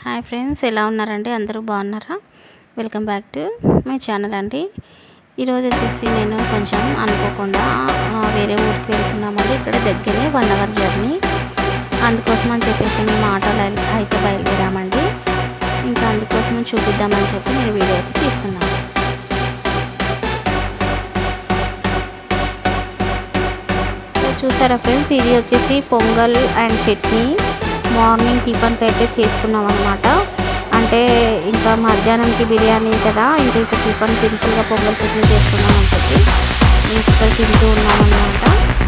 hi friends ఎలా ఉన్నారండి అందరూ బాగున్నారా welcome back to my channel అండి ఈరోజు వచ్చేసి నేను కొంచెం అనుకోకుండా ఆ, వేరే ఊరికి వెళ్తున్నామండి ఇక్కడ దగ్గరే వన్ అవర్ జర్నీ అందుకోసం అని చెప్పేసి మేము ఆటోలో వెళ్- అయితే బయలుదేరామండి ఇంకా అందుకోసం చూపిద్దామని చెప్పి నేను వీడియో అయితే తీస్తున్నాను సో చూసారా ఫ్రెండ్స్ ఇది వచ్చేసి పొంగల్ అండ్ చట్నీ మార్నింగ్ టిఫన్కి అయితే చేసుకున్నాం అనమాట అంటే ఇంకా మధ్యాహ్నంకి బిర్యానీ కదా ఇంకా ఇక్కడ టిఫన్ సింపుల్గా పొంగల్ చట్నీ చేసుకున్నాం అని చెప్పి ఇంక ఇక్కడ తింటూ ఉన్నాం అనమాట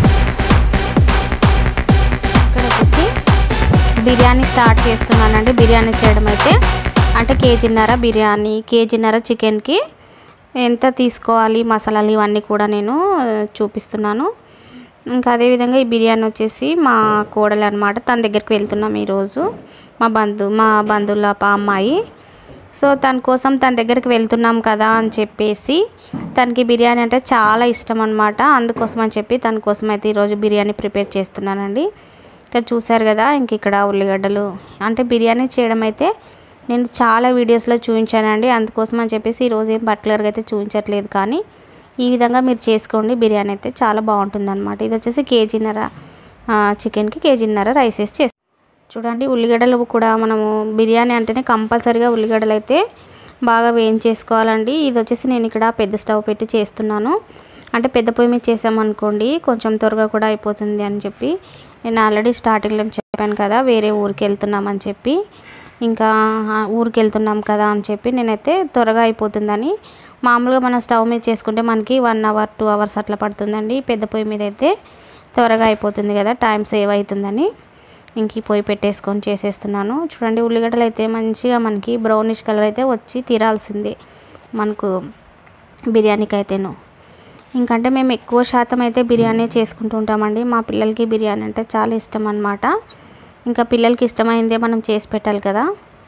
ఇక్కడ వచ్చేసి బిర్యానీ స్టార్ట్ చేస్తున్నానండి బిర్యానీ చేయడం అయితే అంటే కేజీన్నర బిర్యానీ కేజీన్నర చికెన్కి ఎంత తీసుకోవాలి మసాలాలు ఇవన్నీ కూడా నేను ఆ, చూపిస్తున్నాను ఇంకా అదేవిధంగా ఈ బిర్యానీ వచ్చేసి మా కోడలు అనమాట తన దగ్గరికి వెళ్తున్నాం ఈరోజు మా బంధు మా బంధువుల పా అమ్మాయి సో తన కోసం తన దగ్గరికి వెళ్తున్నాం కదా అని చెప్పేసి తనకి బిర్యానీ అంటే చాలా ఇష్టం అనమాట అందుకోసం అని చెప్పి తన కోసం అయితే ఈరోజు బిర్యానీ ప్రిపేర్ చేస్తున్నానండి ఇక్కడ చూశారు కదా ఇంక ఇక్కడ ఉల్లిగడ్డలు అంటే బిర్యానీ చేయడం అయితే నేను చాలా వీడియోస్లో చూపించానండి అందుకోసం అని చెప్పేసి ఈరోజు ఏం పర్టికులర్గా అయితే చూపించట్లేదు కానీ ఈ విధంగా మీరు చేసుకోండి బిర్యానీ అయితే చాలా బాగుంటుంది అనమాట ఇది వచ్చేసి కేజీన్నర ఆ, చికెన్కి కేజీన్నర రైస్ వేసి చేస్తాం చూడండి ఉల్లిగడ్డలు కూడా మనము బిర్యానీ అంటేనే కంపల్సరీగా ఉల్లిగడ్డలు అయితే బాగా వేయించేసుకోవాలండి ఇది వచ్చేసి నేను ఇక్కడ పెద్ద స్టవ్ పెట్టి చేస్తున్నాను అంటే పెద్ద పొయ్యి మీద చేసామనుకోండి కొంచెం త్వరగా కూడా అయిపోతుంది అని చెప్పి నేను ఆల్రెడీ స్టార్టింగ్లో చెప్పాను కదా వేరే ఊరికి వెళ్తున్నామని చెప్పి ఇంకా ఆ ఊరికి వెళ్తున్నాం కదా అని చెప్పి నేనైతే త్వరగా అయిపోతుందని మామూలుగా మనం స్టవ్ మీద చేసుకుంటే మనకి వన్ అవర్ టూ అవర్స్ అట్లా పడుతుందండి పెద్ద పొయ్యి మీద అయితే త్వరగా అయిపోతుంది కదా టైం సేవ్ అవుతుందని ఇంక ఈ పొయ్యి పెట్టేసుకొని చేసేస్తున్నాను చూడండి ఉల్లిగడ్డలు అయితే మంచిగా మనకి బ్రౌనిష్ కలర్ అయితే వచ్చి తీరాల్సిందే మనకు బిర్యానీకి అయితేను ఇంకంటే మేము ఎక్కువ శాతం అయితే బిర్యానీ చేసుకుంటూ ఉంటామండి మా పిల్లలకి బిర్యానీ అంటే చాలా ఇష్టం అన్నమాట ఇంకా పిల్లలకి ఇష్టమైందే మనం చేసి పెట్టాలి కదా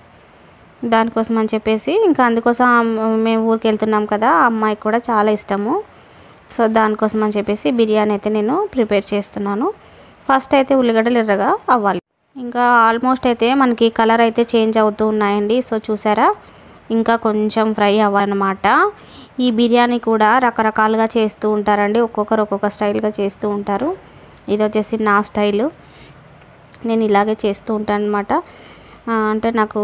దానికోసం అని చెప్పేసి ఇంకా అందుకోసం ఆ- మేము ఊరికి వెళ్తున్నాం కదా ఆ అమ్మాయికి కూడా చాలా ఇష్టము సో దానికోసం అని చెప్పేసి బిర్యానీ అయితే నేను ప్రిపేర్ చేస్తున్నాను ఫస్ట్ అయితే ఉల్లిగడ్డలు ఎర్రగా అవ్వాలి ఇంకా ఆల్మోస్ట్ అయితే మనకి కలర్ అయితే చేంజ్ అవుతూ ఉన్నాయండి సో చూసారా ఇంకా కొంచెం ఫ్రై అవ్వాలన్నమాట ఈ బిర్యానీ కూడా రకరకాలుగా చేస్తూ ఉంటారండి ఒక్కొక్కరు ఒక్కొక్క స్టైల్గా చేస్తూ ఉంటారు ఇది వచ్చేసి నా స్టైలు నేను ఇలాగే చేస్తూ ఉంటాను అనమాట అంటే నాకు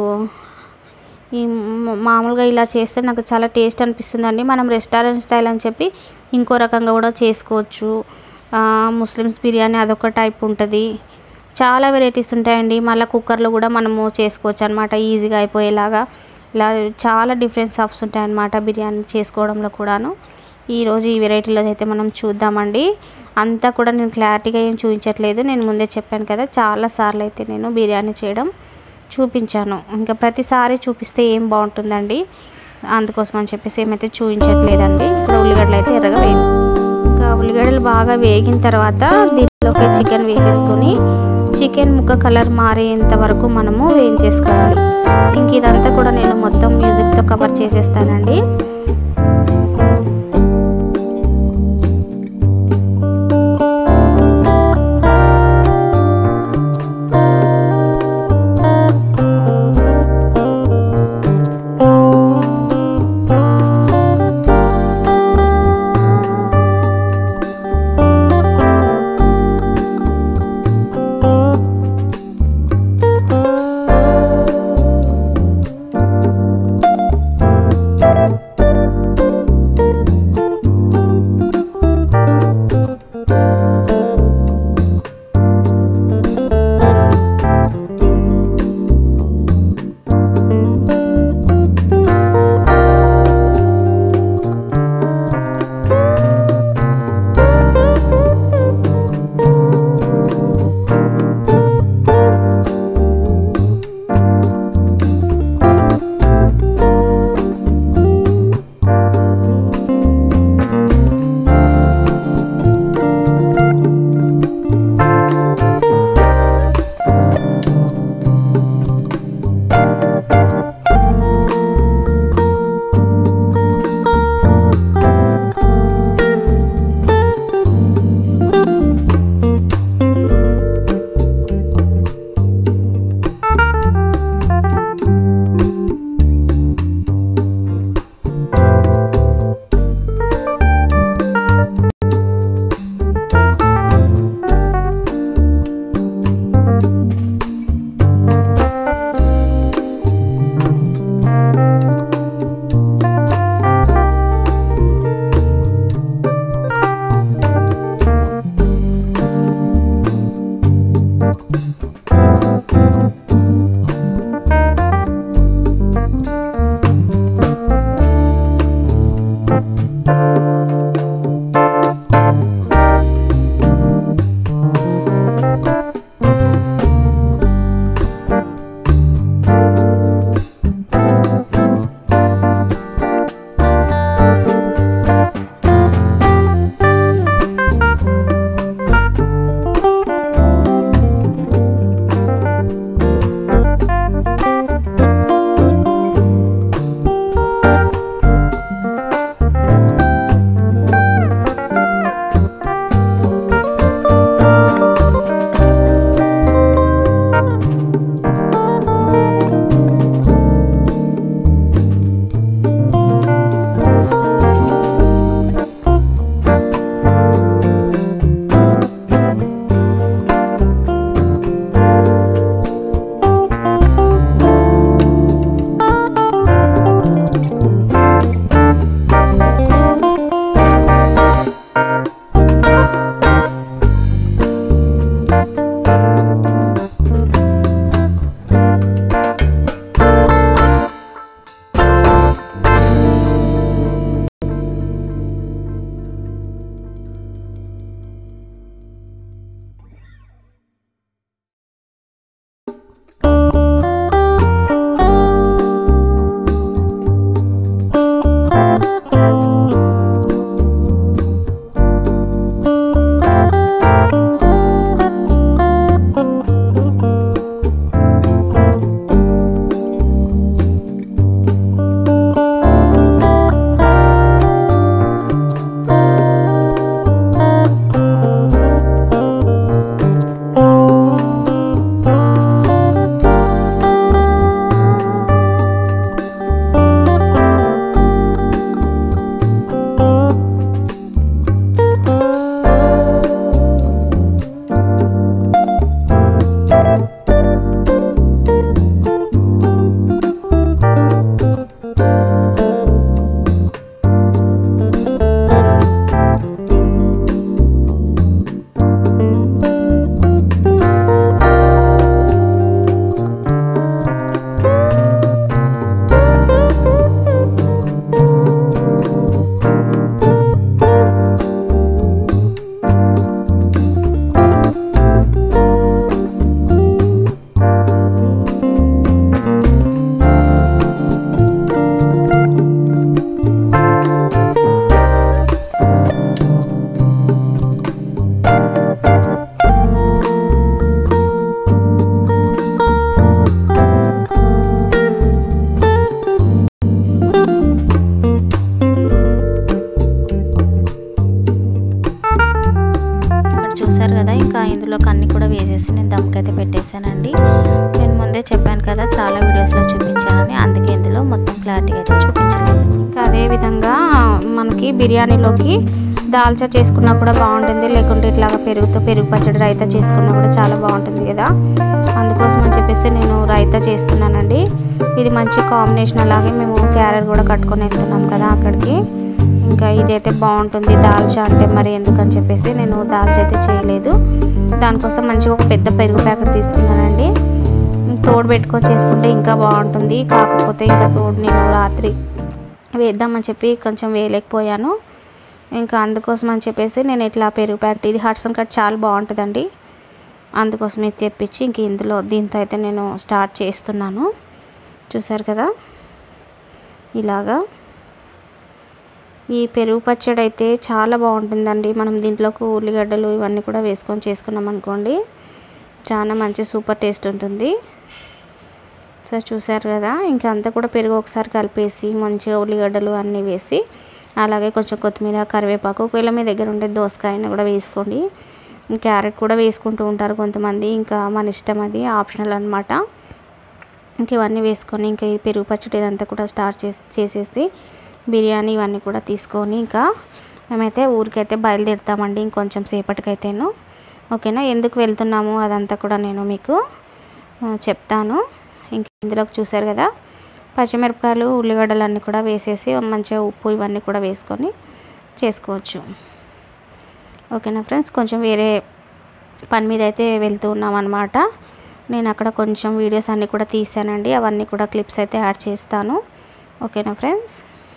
ఈ మ- మామూలుగా ఇలా చేస్తే నాకు చాలా టేస్ట్ అనిపిస్తుందండి మనం రెస్టారెంట్ స్టైల్ అని చెప్పి ఇంకో రకంగా కూడా చేసుకోవచ్చు ఆ, ముస్లిమ్స్ బిర్యానీ అదొక టైప్ ఉంటుంది చాలా వెరైటీస్ ఉంటాయండి మళ్ళీ కుక్కర్లో కూడా మనము చేసుకోవచ్చు అనమాట ఈజీగా అయిపోయేలాగా ఇలా చాలా డిఫరెంట్ స్టఫ్స్ ఉంటాయన్నమాట బిర్యానీ చేసుకోవడంలో కూడాను ఈరోజు ఈ వెరైటీలో అయితే మనం చూద్దామండి అంతా కూడా నేను క్లారిటీగా ఏం చూపించట్లేదు నేను ముందే చెప్పాను కదా చాలా సార్లు అయితే నేను బిర్యానీ చేయడం చూపించాను ఇంకా ప్రతిసారి చూపిస్తే ఏం బాగుంటుందండి అందుకోసం అని చెప్పేసి ఏమైతే చూపించట్లేదండి ఇక్కడ ఉల్లిగడ్డలు అయితే ఎర్రగా వేయి ఇంకా ఉల్లిగడ్డలు బాగా వేగిన తర్వాత దీంట్లోకి చికెన్ వేసేసుకొని చికెన్ ముక్క కలర్ మారేంత వరకు మనము వేయించేసుకోవాలి ఇంక ఇదంతా కూడా నేను మొత్తం మ్యూజిక్తో కవర్ చేసేస్తానండి వీడియోస్లో చూపించానని అందుకే ఇందులో మొత్తం క్లారిటీగా అయితే చూపించలేదు ఇంకా అదేవిధంగా మనకి బిర్యానీలోకి దాల్చా చేసుకున్నా కూడా బాగుంటుంది లేకుంటే ఇట్లాగా పెరుగుతో పెరుగు పచ్చడి రైతా చేసుకున్నా కూడా చాలా బాగుంటుంది కదా అందుకోసం అని చెప్పేసి నేను రైతా చేస్తున్నానండి ఇది మంచి కాంబినేషన్ అలాగే మేము క్యారెట్ కూడా కట్టుకొని వెళ్తున్నాం కదా అక్కడికి ఇంకా ఇదైతే బాగుంటుంది దాల్చా అంటే మరి ఎందుకని చెప్పేసి నేను దాల్చా అయితే చేయలేదు దానికోసం మంచిగా ఒక పెద్ద పెరుగు ప్యాకెట్ తీసుకున్నానండి తోడు పెట్టుకొని చేసుకుంటే ఇంకా బాగుంటుంది కాకపోతే ఇంకా తోడు నేను రాత్రి వేద్దామని చెప్పి కొంచెం వేయలేకపోయాను ఇంకా అందుకోసం అని చెప్పేసి నేను ఇట్లా పెరుగు ప్యాకెట్ ఇది హట్సన్ కట్ చాలా బాగుంటుందండి అందుకోసం ఇది తెప్పించి ఇంక ఇందులో దీంతో అయితే నేను స్టార్ట్ చేస్తున్నాను చూసారు కదా ఇలాగా ఈ పెరుగు పచ్చడి అయితే చాలా బాగుంటుందండి మనం దీంట్లోకి ఉల్లిగడ్డలు ఇవన్నీ కూడా వేసుకొని చేసుకున్నాం అనుకోండి చాలా మంచి సూపర్ టేస్ట్ ఉంటుంది సో చూసారు కదా ఇంకా అంతా కూడా పెరుగు ఒకసారి కలిపేసి మంచిగా ఉల్లిగడ్డలు అన్నీ వేసి అలాగే కొంచెం కొత్తిమీర కరివేపాకు ఒకవేళ మీ దగ్గర ఉండే దోసకాయని కూడా వేసుకోండి క్యారెట్ కూడా వేసుకుంటూ ఉంటారు కొంతమంది ఇంకా మన ఇష్టం అది ఆప్షనల్ అనమాట ఇంక ఇవన్నీ వేసుకొని ఇంకా ఈ పెరుగు పచ్చడి ఇదంతా కూడా స్టార్ట్ చేసి చేసేసి బిర్యానీ ఇవన్నీ కూడా తీసుకొని ఇంకా మేమైతే ఊరికైతే బయలుదేరుతామండి ఇంకొంచెం సేపటికైతేను ఓకేనా ఎందుకు వెళ్తున్నాము అదంతా కూడా నేను మీకు ఆ, చెప్తాను ఇంక ఇందులోకి చూసారు కదా పచ్చిమిరపకాయలు ఉల్లిగడ్డలు అన్నీ కూడా వేసేసి మంచిగా ఉప్పు ఇవన్నీ కూడా వేసుకొని చేసుకోవచ్చు ఓకేనా ఫ్రెండ్స్ కొంచెం వేరే పని మీద అయితే వెళ్తూ ఉన్నాం అనమాట నేను అక్కడ కొంచెం వీడియోస్ అన్నీ కూడా తీసానండి అవన్నీ కూడా క్లిప్స్ అయితే యాడ్ చేస్తాను ఓకేనా ఫ్రెండ్స్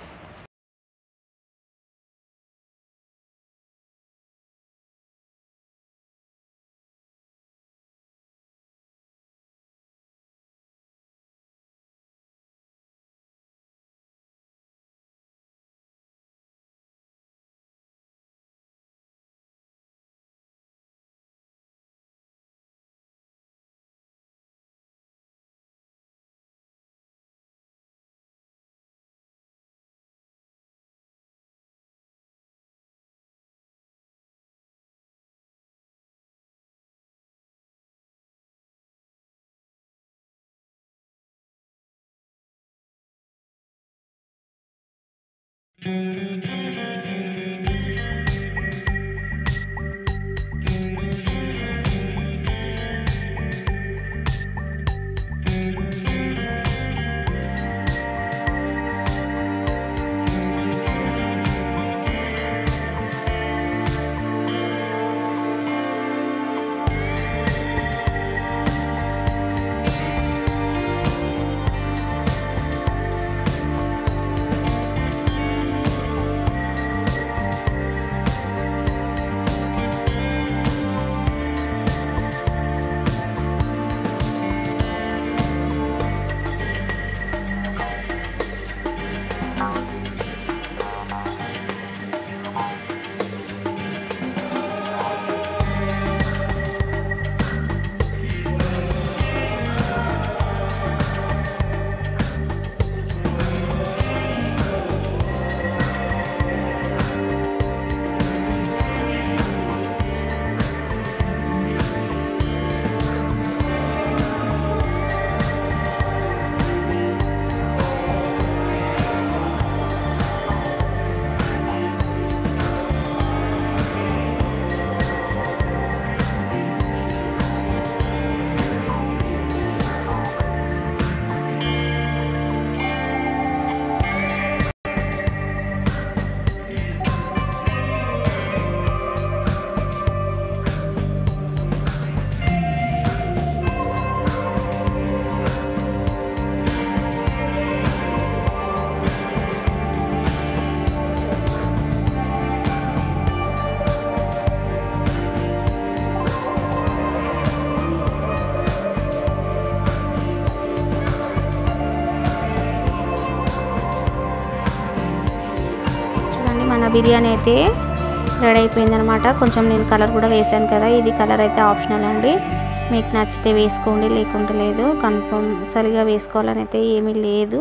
చూడండి మన బిర్యానీ అయితే రెడీ అయిపోయింది అనమాట కొంచెం నేను కలర్ కూడా వేసాను కదా ఇది కలర్ అయితే ఆప్షనల్ అండి మీకు నచ్చితే వేసుకోండి లేకుంటే లేదు కంపల్సరిగా వేసుకోవాలని అయితే ఏమీ లేదు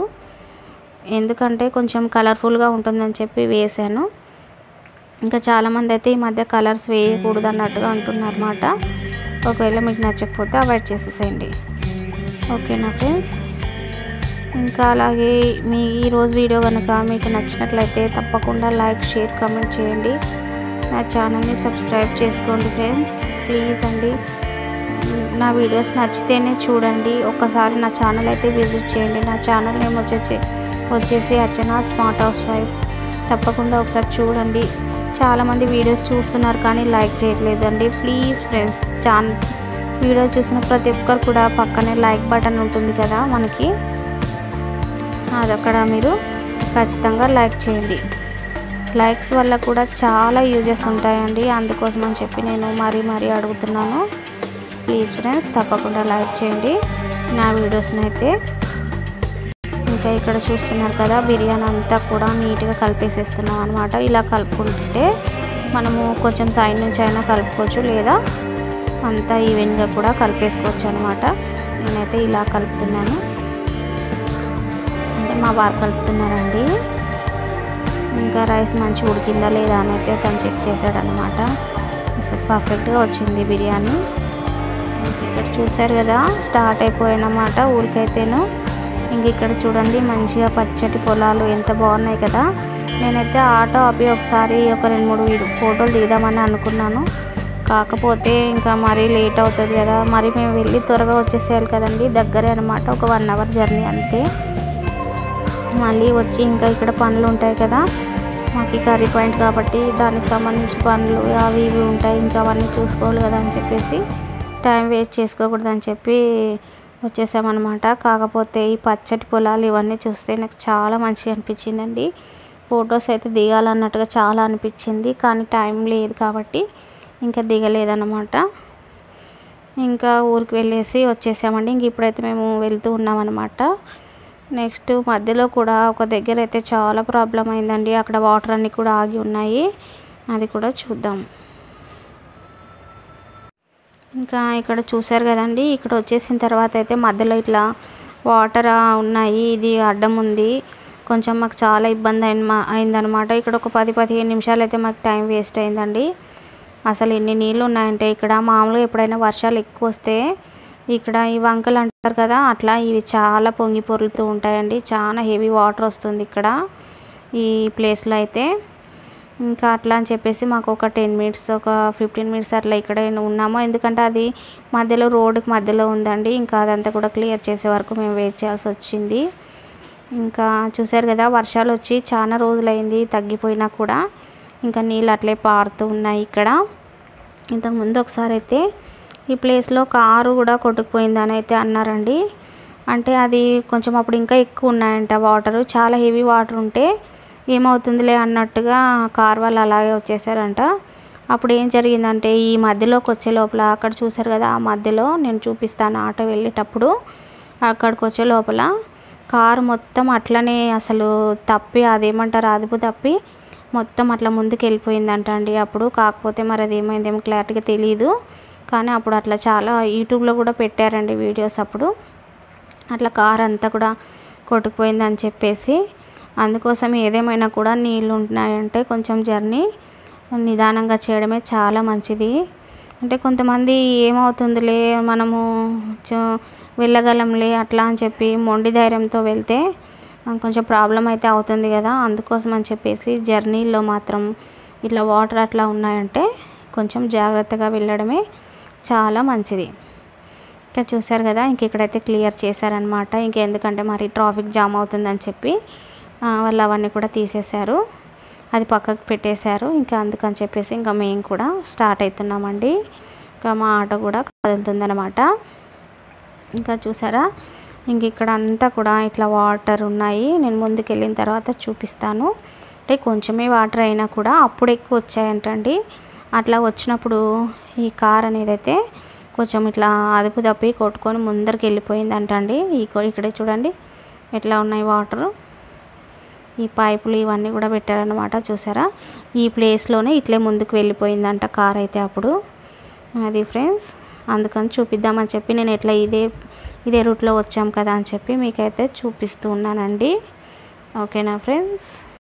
ఎందుకంటే కొంచెం కలర్ఫుల్గా ఉంటుందని చెప్పి వేసాను ఇంకా చాలామంది అయితే ఈ మధ్య కలర్స్ వేయకూడదు అన్నట్టుగా అంటున్నారు అనమాట ఒకవేళ మీకు నచ్చకపోతే అవాయిడ్ చేసేసేయండి ఓకేనా ఫ్రెండ్స్ ఇంకా అలాగే మీ ఈరోజు వీడియో కనుక మీకు నచ్చినట్లయితే తప్పకుండా లైక్ షేర్ కామెంట్ చేయండి నా ఛానల్ని సబ్స్క్రైబ్ చేసుకోండి ఫ్రెండ్స్ ప్లీజ్ అండి నా వీడియోస్ నచ్చితేనే చూడండి ఒక్కసారి నా ఛానల్ అయితే విజిట్ చేయండి నా ఛానల్ నేమ్ వచ్చేసి వచ్చేసి అర్చన స్మార్ట్ హౌస్ వైఫ్ తప్పకుండా ఒకసారి చూడండి చాలామంది వీడియోస్ చూస్తున్నారు కానీ లైక్ చేయట్లేదు అండి ప్లీజ్ ఫ్రెండ్స్ ఛానల్ వీడియో చూసిన ప్రతి ఒక్కరు కూడా పక్కనే లైక్ బటన్ ఉంటుంది కదా మనకి అది అక్కడ మీరు ఖచ్చితంగా లైక్ చేయండి లైక్స్ వల్ల కూడా చాలా యూజెస్ ఉంటాయండి అందుకోసం అని చెప్పి నేను మరీ మరీ అడుగుతున్నాను ప్లీజ్ ఫ్రెండ్స్ తప్పకుండా లైక్ చేయండి నా వీడియోస్ని అయితే ఇంకా ఇక్కడ చూస్తున్నారు కదా బిర్యానీ అంతా కూడా నీట్గా కలిపేసేస్తున్నాం అనమాట ఇలా కలుపుకుంటుంటే మనము కొంచెం సైడ్ నుంచి అయినా కలుపుకోవచ్చు లేదా అంతా ఈవెన్గా కూడా కలిపేసుకోవచ్చు అనమాట నేనైతే ఇలా కలుపుతున్నాను అంటే మా వారు కలుపుతున్నారండి ఇంకా రైస్ మంచి ఉడికిందా లేదా అని అయితే తను చెక్ చేశాడనమాట పర్ఫెక్ట్గా వచ్చింది బిర్యానీ ఇక్కడ చూశారు కదా స్టార్ట్ అయిపోయానమాట ఊరికైతేను ఇంక ఇక్కడ చూడండి మంచిగా పచ్చటి పొలాలు ఎంత బాగున్నాయి కదా నేనైతే ఆటో ఆపి ఒకసారి ఒక రెండు మూడు వీడియో ఫోటోలు దిగుదామని అనుకున్నాను కాకపోతే ఇంకా మరీ లేట్ అవుతుంది కదా మరి మేము వెళ్ళి త్వరగా వచ్చేసేయాలి కదండి దగ్గరే అనమాట ఒక వన్ అవర్ జర్నీ అంతే మళ్ళీ వచ్చి ఇంకా ఇక్కడ పనులు ఉంటాయి కదా మాకు కర్రీ పాయింట్ కాబట్టి దానికి సంబంధించిన పనులు అవి ఇవి ఉంటాయి ఇంకా అవన్నీ చూసుకోవాలి కదా అని చెప్పేసి టైం వేస్ట్ చేసుకోకూడదని చెప్పి వచ్చేసామన్నమాట కాకపోతే ఈ పచ్చటి పొలాలు ఇవన్నీ చూస్తే నాకు చాలా మంచిగా అనిపించిందండి ఫొటోస్ అయితే దిగాలన్నట్టుగా చాలా అనిపించింది కానీ టైం లేదు కాబట్టి ఇంకా దిగలేదన్నమాట ఇంకా ఊరికి వెళ్ళేసి వచ్చేసామండి ఇంక ఇప్పుడైతే మేము వెళ్తూ ఉన్నామన్నమాట నెక్స్ట్ మధ్యలో కూడా ఒక దగ్గర అయితే చాలా ప్రాబ్లం అయిందండి అక్కడ వాటర్ అన్నీ కూడా ఆగి ఉన్నాయి అది కూడా చూద్దాం ఇంకా ఇక్కడ చూసారు కదండి ఇక్కడ వచ్చేసిన తర్వాత అయితే మధ్యలో ఇట్లా వాటర్ ఉన్నాయి ఇది అడ్డం ఉంది కొంచెం మాకు చాలా ఇబ్బంది అయిన అయిందనమాట ఇక్కడ ఒక పది పదిహేను నిమిషాలు అయితే మాకు టైం వేస్ట్ అయిందండి అసలు ఎన్ని నీళ్ళు ఉన్నాయంటే ఇక్కడ మామూలుగా ఎప్పుడైనా వర్షాలు ఎక్కువ వస్తే ఇక్కడ ఈ వంకలు అంటారు కదా అట్లా ఇవి చాలా పొంగి పొరులుతూ ఉంటాయండి చాలా హెవీ వాటర్ వస్తుంది ఇక్కడ ఈ ప్లేస్లో అయితే ఇంకా అట్లా అని చెప్పేసి మాకు ఒక టెన్ మినిట్స్ ఒక ఫిఫ్టీన్ మినిట్స్ అట్లా ఇక్కడే ఉన్నాము ఎందుకంటే అది మధ్యలో రోడ్డుకి మధ్యలో ఉందండి ఇంకా అదంతా కూడా క్లియర్ చేసే వరకు మేము వెయిట్ చేయాల్సి వచ్చింది ఇంకా చూసారు కదా వర్షాలు వచ్చి చాలా రోజులైంది తగ్గిపోయినా కూడా ఇంకా నీళ్ళు అట్లే పారుతూ ఉన్నాయి ఇక్కడ ఇంతకుముందు ఒకసారి అయితే ఈ ప్లేస్లో కారు కూడా కొట్టుకుపోయిందని అయితే అన్నారండి అంటే అది కొంచెం అప్పుడు ఇంకా ఎక్కువ ఉన్నాయంట వాటర్ చాలా హెవీ వాటర్ ఉంటే ఏమవుతుందిలే అన్నట్టుగా కార్ వాళ్ళు అలాగే వచ్చేసారంట అప్పుడు ఏం జరిగిందంటే ఈ మధ్యలోకి వచ్చే లోపల అక్కడ చూసారు కదా ఆ మధ్యలో నేను చూపిస్తాను ఆటో వెళ్ళేటప్పుడు అక్కడికి వచ్చే లోపల కారు మొత్తం అట్లనే అసలు తప్పి అదేమంటారు అదుపు తప్పి మొత్తం అట్లా ముందుకు వెళ్ళిపోయిందంట అండి అప్పుడు కాకపోతే మరి అది ఏమైందేమో క్లారిటీగా తెలియదు కానీ అప్పుడు అట్లా చాలా యూట్యూబ్లో కూడా పెట్టారండి వీడియోస్ అప్పుడు అట్లా కార్ అంతా కూడా కొట్టుకుపోయిందని చెప్పేసి అందుకోసం ఏదేమైనా కూడా నీళ్ళు ఉన్నాయంటే కొంచెం జర్నీ నిదానంగా చేయడమే చాలా మంచిది అంటే కొంతమంది ఏమవుతుందిలే మనము చ- వెళ్ళగలంలే అట్లా అని చెప్పి మొండి ధైర్యంతో వెళ్తే ఆ, కొంచెం ప్రాబ్లం అయితే అవుతుంది కదా అందుకోసం అని చెప్పేసి జర్నీలో మాత్రం ఇట్లా వాటర్ అట్లా ఉన్నాయంటే కొంచెం జాగ్రత్తగా వెళ్ళడమే చాలా మంచిది ఇంకా చూసారు కదా ఇంక ఇక్కడైతే క్లియర్ చేశారనమాట ఇంకెందుకంటే మరి ట్రాఫిక్ జామ్ అవుతుందని చెప్పి ఆ, వాళ్ళు అవన్నీ కూడా తీసేశారు అది పక్కకు పెట్టేశారు ఇంకా అందుకని చెప్పేసి ఇంకా మేము కూడా స్టార్ట్ అవుతున్నామండి ఇంకా మా ఆటో కూడా కదులుతుందనమాట ఇంకా చూసారా ఇంక ఇక్కడ అంతా కూడా ఇట్లా వాటర్ ఉన్నాయి నేను ముందుకు వెళ్ళిన తర్వాత చూపిస్తాను అంటే కొంచెమే వాటర్ అయినా కూడా అప్పుడు ఎక్కువ వచ్చాయంటండి అట్లా వచ్చినప్పుడు ఈ కార్ అనేది అయితే కొంచెం ఇట్లా అదుపు తప్పి కొట్టుకొని ముందరికి వెళ్ళిపోయిందంటండి ఈ కో- ఇక్కడే చూడండి ఎట్లా ఉన్నాయి వాటర్ ఈ పైపులు ఇవన్నీ కూడా పెట్టారనమాట చూసారా ఈ ప్లేస్లోనే ఇట్లే ముందుకు వెళ్ళిపోయిందంట కార్ అయితే అప్పుడు అది ఫ్రెండ్స్ అందుకని చూపిద్దామని చెప్పి నేను ఎట్లా ఇదే ఇదే రూట్లో వచ్చాం కదా అని చెప్పి మీకైతే చూపిస్తూ ఉన్నానండి ఓకేనా ఫ్రెండ్స్